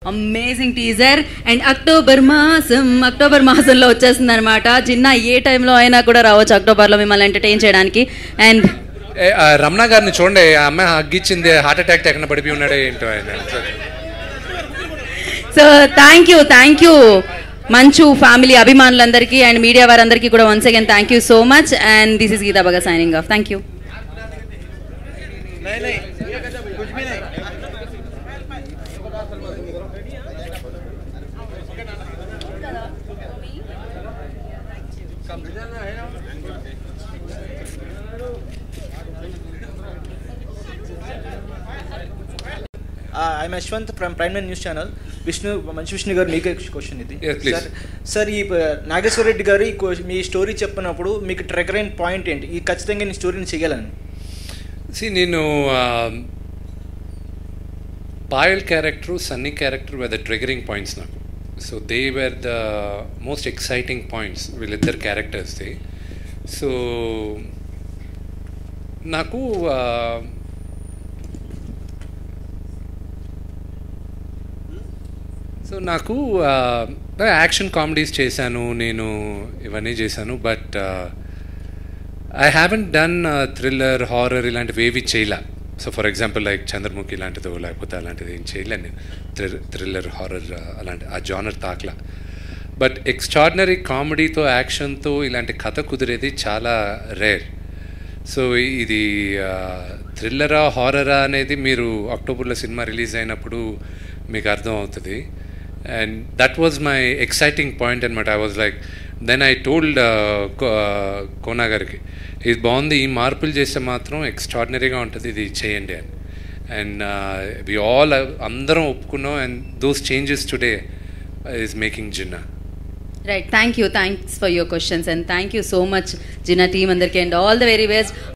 Amazing teaser and October మాసం October మాసంలో వచ్చేస్తుంది అనమాట చిన్న ఏ టైంలో అయినా కూడా రావచ్చు అక్టోబర్లో మిమ్మల్ని ఎంటర్టైన్ చేయడానికి అండ్ ఏ, ఆ రమణ గారిని చూడండి ఆ అమ్మాయి హగ్గిచ్చింది హార్ట్ అటాక్ ఎక్కడ పడిపోయి ఉన్నాడో ఏంటో ఆయన so thank you thank you Manchu family అభిమానులందరికీ అండ్ మీడియా వారందరికీ కూడా once again thank you so much and this is Geetha బగా signing off thank you I'm Yashwant from Prime News channel Vishnu మంచి విష్ణు గారు మీకే క్వశ్చన్ ఇది Yes, please. సార్ సార్ ఈ ప- నాగేశ్వర రెడ్డి గారు ఈ క్వ- మీ స్టోరీ చెప్పినప్పుడు మీకు ట్రెగర్ అయిన పాయింట్ ఏంటి ఈ ఖచ్చితంగా ఈ స్టోరీని చేయాలని సి నేను Payal character Sunny character were the triggering points నాకు so they were the most exciting points వీళ్ళిద్దరు క్యారెక్టర్స్ది సో నాకు uh, సో నాకు యాక్షన్ కామెడీస్ చేశాను నేను ఇవన్నీ చేశాను but I haven't done thriller horror ఇలాంటివి ఏవి చేయలే so for example like Chandramukhi లాంటిదో లేకపోతే అలాంటిది ఏం చేయలేను నేను థ్రిల్లర్ హారర్ అలాంటి ఆ జానర్ తాకలా బట్ ఎక్స్ట్రాడినరీ కామెడీతో యాక్షన్తో ఇలాంటి కథ కుదిరేది చాలా రేర్ సో ఇది థ్రిల్లరా హారరా అనేది మీరు అక్టోబర్లో సినిమా రిలీజ్ అయినప్పుడు మీకు అర్థం అవుతుంది and that was my exciting point అనమాట I was like then I told Kona గారికి ఇది బాగుంది ఈ మార్పులు చేస్తే మాత్రం ఎక్స్ట్రాడినరీగా ఉంటుంది ఇది చేయండి అని అండ్ వి ఆల్ అందరం ఒప్పుకున్నాం and those changes today is making Jinna right thank you thanks for your questions and thank you so much Jinna team అందరికీ and all the very best